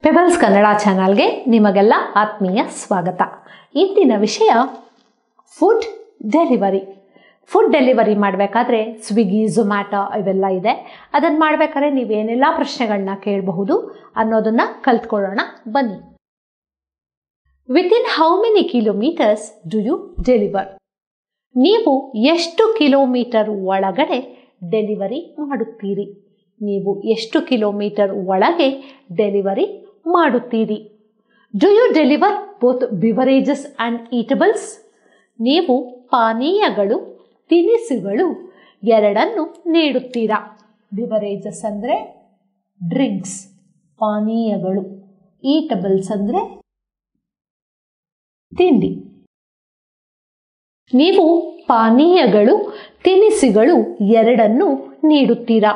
pebbles Kannada ಚಾನಲ್ಗೆ ನಿಮಗೆಲ್ಲ ಆತ್ಮೀಯ ಸ್ವಾಗತ ಇಂದಿನ ವಿಷಯ ಫುಡ್ ಡೆಲಿವರಿ ಫುಡ್ ಡೆಲಿವರಿ ಮಾಡಬೇಕಾದ್ರೆ ಸ್ವಿಗ್ಗಿ ಝೊಮ್ಯಾಟೊ ಇವೆಲ್ಲ ಇದೆ ಅದನ್ನು ಮಾಡಬೇಕಾದ್ರೆ ನೀವೇನೆಲ್ಲ ಪ್ರಶ್ನೆಗಳನ್ನ ಕೇಳಬಹುದು ಅನ್ನೋದನ್ನು ಕಲ್ತ್ಕೊಳ್ಳೋಣ ಬನ್ನಿ within how many kilometres do you deliver ನೀವು ಎಷ್ಟು ಕಿಲೋಮೀಟರ್ ಒಳಗಡೆ ಡೆಲಿವರಿ ಮಾಡುತ್ತೀರಿ ನೀವು ಎಷ್ಟು ಕಿಲೋಮೀಟರ್ ಒಳಗೆ ಡೆಲಿವರಿ ಮಾಡುತ್ತೀರಿ do you deliver both beverages and eatables ನೀವು ಪಾನೀಯಗಳು ತಿನಿಸುಗಳು ಎರಡನ್ನು ನೀಡುತ್ತೀರಾ ಬಿವರೇಜಸ್ ಅಂದರೆ ಡ್ರಿಂಕ್ಸ್ ಪಾನೀಯಗಳು ಈಟಬಲ್ಸ್ ಅಂದರೆ ತಿಂಡಿ ನೀವು ಪಾನೀಯಗಳು ತಿನಿಸುಗಳು ಎರಡನ್ನು ನೀಡುತ್ತೀರಾ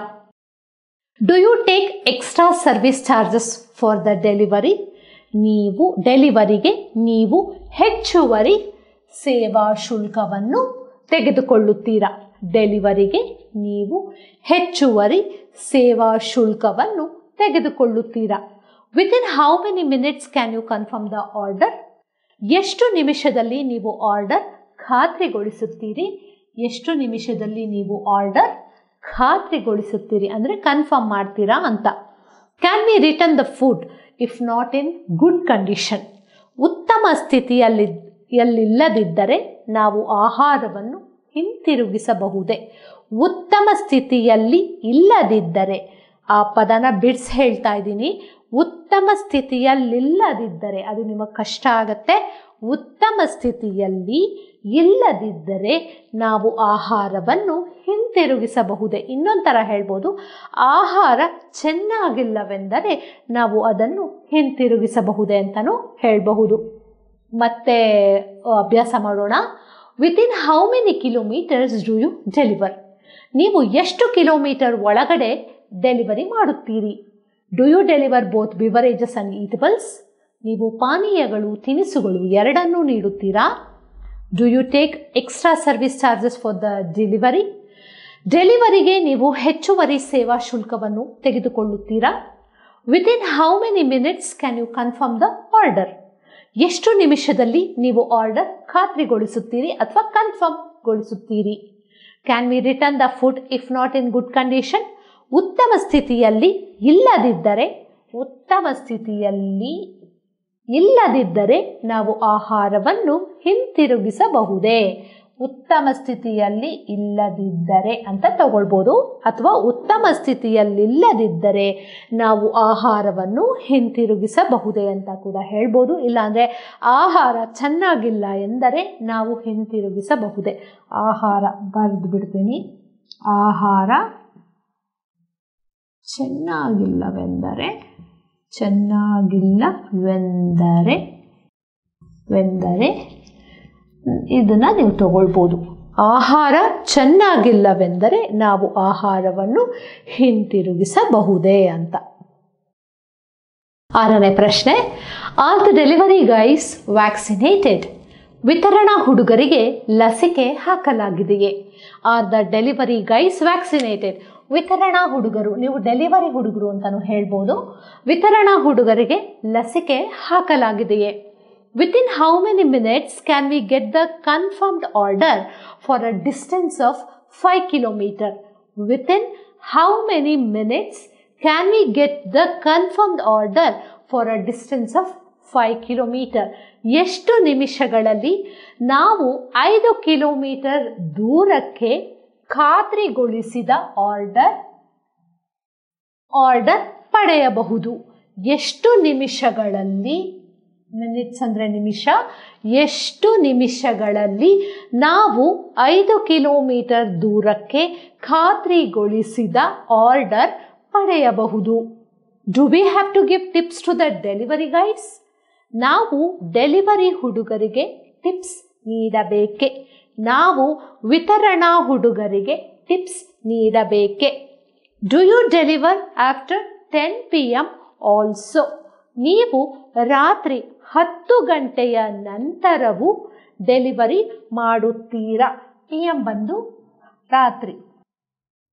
do you take extra service charges for the delivery ನೀವು ಡೆಲಿವರಿಗೆ ನೀವು ಹೆಚ್ಚುವರಿ ಸೇವಾ ಶುಲ್ಕವನ್ನು ತೆಗೆದುಕೊಳ್ಳುತ್ತೀರಾ ಡೆಲಿವರಿಗೆ ನೀವು ಹೆಚ್ಚುವರಿ ಸೇವಾ ಶುಲ್ಕವನ್ನು ತೆಗೆದುಕೊಳ್ಳುತ್ತೀರಾ within how many minutes can you confirm the order ಎಷ್ಟು ನಿಮಿಷದಲ್ಲಿ ನೀವು ಆರ್ಡರ್ ಖಾತ್ರಿಗೊಳಿಸುತ್ತೀರಿ ಎಷ್ಟು ನಿಮಿಷದಲ್ಲಿ ನೀವು ಆರ್ಡರ್ ಖಾತ್ರಿಗೊಳಿಸುತ್ತೀರಿ ಅಂದರೆ ಕನ್ಫರ್ಮ್ ಮಾಡ್ತೀರಾ ಅಂತ can we return the food if not in good condition ಉತ್ತಮ ಸ್ಥಿತಿಯಲ್ಲಿ ಯಲ್ಲಿಲ್ಲದಿದ್ದರೆ ನಾವು ಆಹಾರವನ್ನು ಹಿಂತಿರುಗಿಸಬಹುದೇ ಉತ್ತಮ ಸ್ಥಿತಿಯಲ್ಲಿ ಇಲ್ಲದಿದ್ದರೆ ಆ ಪದನ ಬಿಡಿಸಿ ಹೇಳ್ತಾ ಇದ್ದೀನಿ ಉತ್ತಮ ಸ್ಥಿತಿಯಲ್ಲಿಲ್ಲದಿದ್ದರೆ ಅದು ನಿಮಗೆ ಕಷ್ಟ ಆಗತ್ತೆ ಉತ್ತಮ ಸ್ಥಿತಿಯಲ್ಲಿ ಇಲ್ಲದಿದ್ದರೆ ನಾವು ಆಹಾರವನ್ನು ಹಿಂತಿರುಗಿಸಬಹುದೇ ಇನ್ನೊಂಥರ ಹೇಳ್ಬೋದು ಆಹಾರ ಚೆನ್ನಾಗಿಲ್ಲವೆಂದರೆ ನಾವು ಅದನ್ನು ಹಿಂತಿರುಗಿಸಬಹುದೇ ಅಂತಲೂ ಹೇಳಬಹುದು ಮತ್ತೆ ಅಭ್ಯಾಸ ಮಾಡೋಣ within how many kilometres do you deliver ನೀವು ಎಷ್ಟು ಕಿಲೋಮೀಟರ್ ಒಳಗಡೆ ಡೆಲಿವರಿ ಮಾಡುತ್ತೀರಿ do you deliver both beverages and eatables ನೀವು ಪಾನೀಯಗಳು ತಿನಿಸುಗಳು ಎರಡನ್ನೂ ನೀಡುತ್ತೀರಾ do you take extra service charges for the delivery ಡೆಲಿವರಿಗೆ ನೀವು ಹೆಚ್ಚುವರಿ ಸೇವಾ ಶುಲ್ಕವನ್ನು ತೆಗೆದುಕೊಳ್ಳುತ್ತೀರಾ within how many minutes can you confirm the order ಎಷ್ಟು ನಿಮಿಷದಲ್ಲಿ ನೀವು ಆರ್ಡರ್ ಖಾತ್ರಿಗೊಳಿಸುತ್ತೀರಿ ಅಥವಾ ಕನ್ಫರ್ಮ್ಗೊಳಿಸುತ್ತೀರಿ can we return the food if not in good condition ಉತ್ತಮ ಸ್ಥಿತಿಯಲ್ಲಿ ಇಲ್ಲದಿದ್ದರೆ ಉತ್ತಮ ಸ್ಥಿತಿಯಲ್ಲಿ ಇಲ್ಲದಿದ್ದರೆ ನಾವು ಆಹಾರವನ್ನು ಹಿಂತಿರುಗಿಸಬಹುದೇ ಉತ್ತಮ ಸ್ಥಿತಿಯಲ್ಲಿ ಇಲ್ಲದಿದ್ದರೆ ಅಂತ ತಗೊಳ್ಬೋದು ಅಥವಾ ಉತ್ತಮ ಸ್ಥಿತಿಯಲ್ಲಿಲ್ಲದಿದ್ದರೆ ನಾವು ಆಹಾರವನ್ನು ಹಿಂತಿರುಗಿಸಬಹುದೇ ಅಂತ ಕೂಡ ಹೇಳ್ಬೋದು ಇಲ್ಲಾಂದರೆ ಆಹಾರ ಚೆನ್ನಾಗಿಲ್ಲ ಎಂದರೆ ನಾವು ಹಿಂತಿರುಗಿಸಬಹುದೇ ಆಹಾರ ಬರೆದು ಬಿಡ್ತೀನಿ ಆಹಾರ ಚೆನ್ನಾಗಿಲ್ಲವೆಂದರೆ ಚೆನ್ನಾಗಿಲ್ಲವೆಂದರೆ ವೆಂದರೆ ಇದನ್ನು ನೀವು ತಗೊಳ್ಬೋದು ಆಹಾರ ಚೆನ್ನಾಗಿಲ್ಲವೆಂದರೆ ನಾವು ಆಹಾರವನ್ನು ಹಿಂತಿರುಗಿಸಬಹುದೇ ಅಂತ ಆರನೇ ಪ್ರಶ್ನೆ are the delivery guys vaccinated ವಿತರಣಾ ಹುಡುಗರಿಗೆ ಲಸಿಕೆ ಹಾಕಲಾಗಿದೆಯೇ are the delivery guys vaccinated ವಿತರಣಾ ಹುಡುಗರು ನೀವು ಡೆಲಿವರಿ ಹುಡುಗರು ಅಂತಲೂ ಹೇಳ್ಬೋದು ವಿತರಣಾ ಹುಡುಗರಿಗೆ ಲಸಿಕೆ ಹಾಕಲಾಗಿದೆಯೇ within how many minutes can we get the confirmed order for a distance of five kilometre within how many minutes can we get the confirmed order for a distance of five kilometre ಎಷ್ಟು ನಿಮಿಷಗಳಲ್ಲಿ ನಾವು ಐದು kilometre ದೂರಕ್ಕೆ ಖಾತ್ರಿಗೊಳಿಸಿದ order order ಪಡೆಯಬಹುದು ಎಷ್ಟು ನಿಮಿಷಗಳಲ್ಲಿ minutes ಅಂದರೆ ನಿಮಿಷ ಎಷ್ಟು ನಿಮಿಷಗಳಲ್ಲಿ ನಾವು ಐದು ಕಿಲೋಮೀಟರ್ ದೂರಕ್ಕೆ ಖಾತ್ರಿಗೊಳಿಸಿದ ಆರ್ಡರ್ ಪಡೆಯಬಹುದು do we have to give tips to the delivery guides ನಾವು ಡೆಲಿವರಿ ಹುಡುಗರಿಗೆ ಟಿಪ್ಸ್ ನೀಡಬೇಕೆ ನಾವು ವಿತರಣಾ ಹುಡುಗರಿಗೆ ಟಿಪ್ಸ್ ನೀಡಬೇಕೆ do you deliver after ten P M also ನೀವು ರಾತ್ರಿ ಹತ್ತು ಗಂಟೆಯ ನಂತರವೂ ಡೆಲಿವರಿ ಮಾಡುತ್ತೀರಾ ಪಿ ಎಮ್ ಬಂದು ರಾತ್ರಿ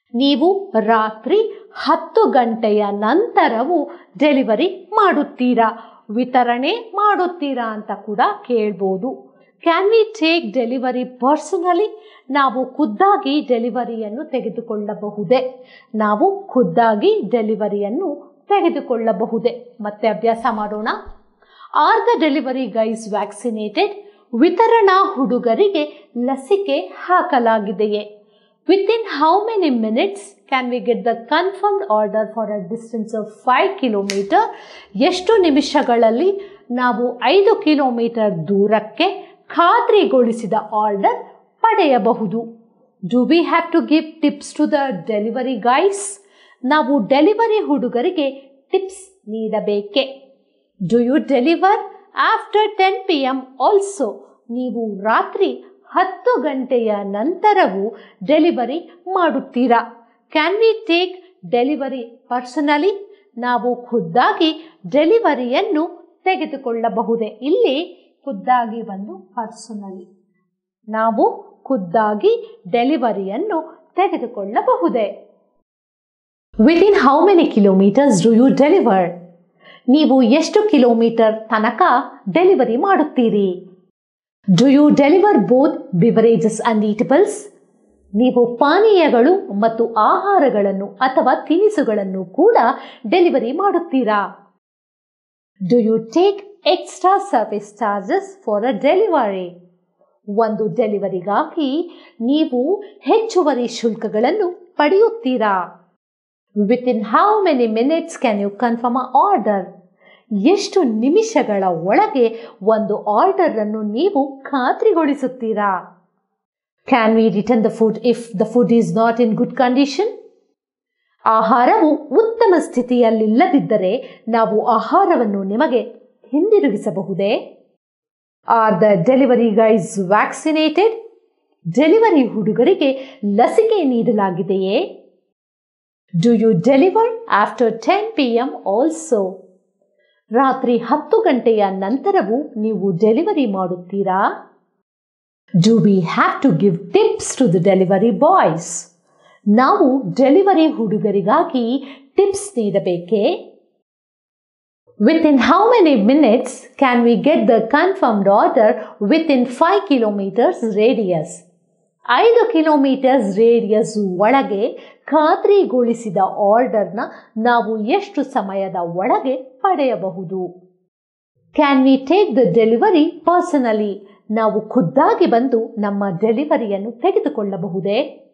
ನೀವು ರಾತ್ರಿ ಹತ್ತು ಗಂಟೆಯ ನಂತರವೂ ಡೆಲಿವರಿ ಮಾಡುತ್ತೀರಾ ವಿತರಣೆ ಮಾಡುತ್ತೀರಾ ಅಂತ ಕೂಡ ಕೇಳ್ಬೋದು can we take delivery personally ನಾವು ಖುದ್ದಾಗಿ ಡೆಲಿವರಿಯನ್ನು ತೆಗೆದುಕೊಳ್ಳಬಹುದೇ ನಾವು ಖುದ್ದಾಗಿ ಡೆಲಿವರಿಯನ್ನು ತೆಗೆದುಕೊಳ್ಳಬಹುದೇ ಮತ್ತೆ ಅಭ್ಯಾಸ ಮಾಡೋಣ are the delivery guys vaccinated ವಿತರಣಾ ಹುಡುಗರಿಗೆ ಲಸಿಕೆ ಹಾಕಲಾಗಿದೆಯೇ within how many minutes can we get the confirmed order for a distance of five kilometre ಎಷ್ಟು ನಿಮಿಷಗಳಲ್ಲಿ ನಾವು ಐದು ಕಿಲೋಮೀಟರ್ ದೂರಕ್ಕೆ ಖಾತ್ರಿಗೊಳಿಸಿದ ಆರ್ಡರ್ ಪಡೆಯಬಹುದು do we have to give tips to the delivery guys ನಾವು ಡೆಲಿವರಿ ಹುಡುಗರಿಗೆ ಟಿಪ್ಸ್ ನೀಡಬೇಕೆ do you deliver after ten P M also ನೀವು ರಾತ್ರಿ ಹತ್ತು ಗಂಟೆಯ ನಂತರವೂ ಡೆಲಿವರಿ ಮಾಡುತ್ತೀರಾ can we take delivery personally ನಾವು ಖುದ್ದಾಗಿ ಡೆಲಿವರಿಯನ್ನು ತೆಗೆದುಕೊಳ್ಳಬಹುದೇ ಇಲ್ಲಿ ಖುದ್ದಾಗಿ ಬಂದು ಪರ್ಸನಲಿ ನಾವು ಖುದ್ದಾಗಿ ಡೆಲಿವರಿಯನ್ನು ತೆಗೆದುಕೊಳ್ಳಬಹುದೇ within how many kilometres do you deliver ನೀವು ಎಷ್ಟು ಕಿಲೋಮೀಟರ್ ತನಕ ಡೆಲಿವರಿ ಮಾಡುತ್ತೀರಿ do you deliver both beverages and eatables ನೀವು ಪಾನೀಯಗಳು ಮತ್ತು ಆಹಾರಗಳನ್ನು ಅಥವಾ ತಿನಿಸುಗಳನ್ನು ಕೂಡ ಡೆಲಿವರಿ ಮಾಡುತ್ತೀರಾ do you take extra service charges for a delivery ಒಂದು ಡೆಲಿವರಿಗಾಗಿ ನೀವು ಹೆಚ್ಚುವರಿ ಶುಲ್ಕಗಳನ್ನು ಪಡೆಯುತ್ತೀರಾ within how many minutes can you confirm a order ಎಷ್ಟು ನಿಮಿಷಗಳ ಒಳಗೆ ಒಂದು ಆರ್ಡರ್ ಅನ್ನು ನೀವು ಖಾತ್ರಿಗೊಳಿಸುತ್ತೀರಾ can we return the food if the food is not in good condition ಆಹಾರವು ಉತ್ತಮ ಸ್ಥಿತಿಯಲ್ಲಿಲ್ಲದಿದ್ದರೆ ನಾವು ಆಹಾರವನ್ನು ನಿಮಗೆ ಹಿಂದಿರುಗಿಸಬಹುದೇ are the delivery guys vaccinated delivery ಹುಡುಗರಿಗೆ ಲಸಿಕೆ ನೀಡಲಾಗಿದೆಯೇ do you deliver after ten P M also ರಾತ್ರಿ ಹತ್ತು ಗಂಟೆಯ ನಂತರವೂ ನೀವು ಡೆಲಿವರಿ ಮಾಡುತ್ತೀರಾ do we have to give tips to the delivery boys ನಾವು ಡೆಲಿವರಿ ಹುಡುಗರಿಗಾಗಿ ಟಿಪ್ಸ್ ನೀಡಬೇಕೇ within how many minutes can we get the confirmed order within five kilometres radius ಐದು ಕಿಲೋಮೀಟರ್ಸ್ ರೇಡಿಯಸ್ ಒಳಗೆ ಖಾತ್ರಿಗೊಳಿಸಿದ ಆರ್ಡರ್ನ ನಾವು ಎಷ್ಟು ಸಮಯದ ಒಳಗೆ ಪಡೆಯಬಹುದು can we take the delivery personally ನಾವು ಖುದ್ದಾಗಿ ಬಂದು ನಮ್ಮ ಡೆಲಿವರಿಯನ್ನು ತೆಗೆದುಕೊಳ್ಳಬಹುದೇ